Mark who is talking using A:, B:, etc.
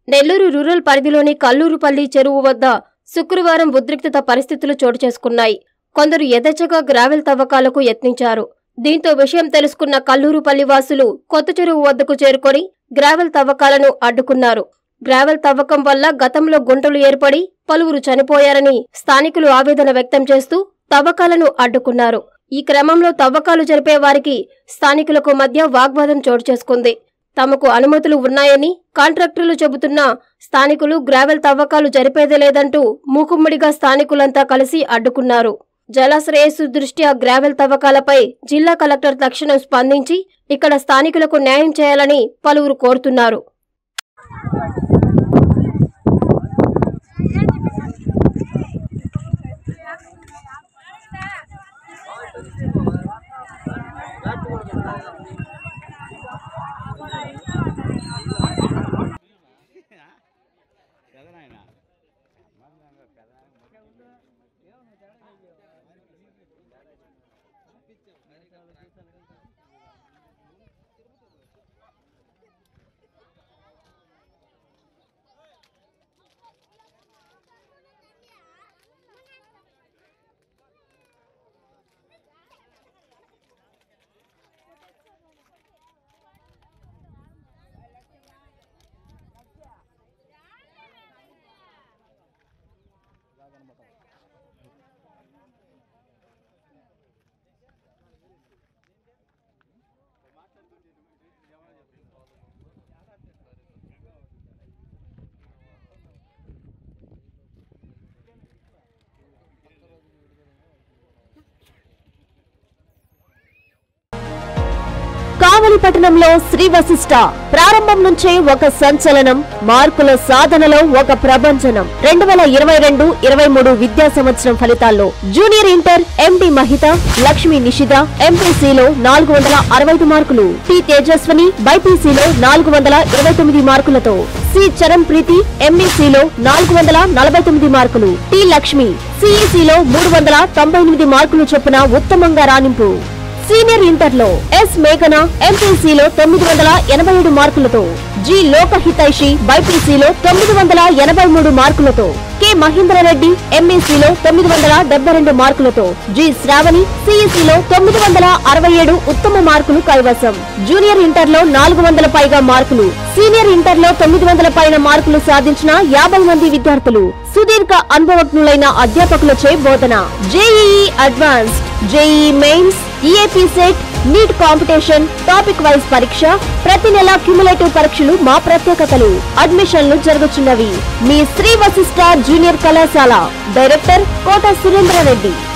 A: Nellore rural పరిధిలోని కల్లూరుపల్లి చెరువు వద్ద శుక్రవారం ఉద్రిక్తత పరిస్థితులు చోటు చేసుకున్నాయి కొందరు యథేచ్ఛగా గ్రావెల్ తవ్వకాలకు యత్నించారు దీంతో విషయం తెలుసుకున్న కల్లూరుపల్లి వాసులు కొత్త చెరువు వద్దకు చేరుకొని గ్రావెల్ తవ్వకాలను అడ్డుకున్నారు గ్రావెల్ తవ్వకం వల్ల గతంలో గుంటలు ఏర్పడి పలువురు చనిపోయారని స్థానికులు ఆవేదన వ్యక్తం చేస్తూ తవ్వకాలను అడ్డుకున్నారు ఈ క్రమంలో తవ్వకాలు జరిపే వారికి స్థానికులకు మధ్య వాగ్వాదం చోటు చేసుకుంది తమకు అనుమతులు ఉన్నాయని కాంట్రాక్టర్లు చెబుతున్నా స్థానికులు గ్రావెల్ తవ్వకాలు జరిపేదే లేదంటూ మూకుమ్మడిగా స్థానికులంతా కలిసి అడ్డుకున్నారు జలాశ్రయస్సు దృష్ట్యా గ్రావెల్ తవ్వకాలపై జిల్లా కలెక్టర్ తక్షణం స్పందించి ఇక్కడ స్థానికులకు న్యాయం చేయాలని పలువురు కోరుతున్నారు
B: కదనాయన
C: కావలి పట్టణంలో శ్రీ వశిష్ట ప్రారంభం నుంచే ఒక సంచలనం మార్కుల సాధనలో ఒక ప్రభంజనం రెండు వేల ఇరవై రెండు ఇరవై మూడు విద్యా సంవత్సరం ఫలితాల్లో junior inter MD Mahitha Lakshmi Nishitha ఎంపీసీలో నాలుగు వందల అరవై ఐదు మార్కులు టి తేజస్వని బైపీసీలో నాలుగు వందల ఇరవై తొమ్మిది మార్కులతో సి చరణ్ ప్రీతి ఎంఈసీలో నాలుగు వందల నలభై తొమ్మిది మార్కులు టి లక్ష్మి సిఈసీలో మూడు వందల తొంభై ఎనిమిది మార్కులు చొప్పున ఉత్తమంగా రాణింపు సీనియర్ ఇంటర్లో ఎస్ మేఘన ఎంపీసీలో తొమ్మిది వందల ఎనభై ఏడు మార్కులతో జి లోకహితైషి బైపీసీలో తొమ్మిది వందల ఎనభై మూడు మార్కులతో కె మహేంద్రారెడ్డి ఎంఈసీలో తొమ్మిది వందల డెబ్బై రెండు మార్కులతో జి శ్రావణి సిఈసీలో తొమ్మిది వందల అరవై ఏడు ఉత్తమ మార్కులు కైవసం జూనియర్ ఇంటర్లో నాలుగు వందల పైగా మార్కులు సీనియర్ ఇంటర్లో తొమ్మిది వందల పైన మార్కులు సాధించిన యాభై మంది విద్యార్థులు సుదీర్ఘ అనుభవజ్ఞులైన అధ్యాపకులచే బోధన JEE advanced JEE mains EAPCET NEET competition topic wise పరీక్ష ప్రతి నెల క్యుములేటివ్ పరీక్షలు మా ప్రత్యేకతలు అడ్మిషన్లు జరుగుతున్నవి మీ శ్రీ వశిష్ట జూనియర్ కళాశాల డైరెక్టర్ కోట సురేంద్రారెడ్డి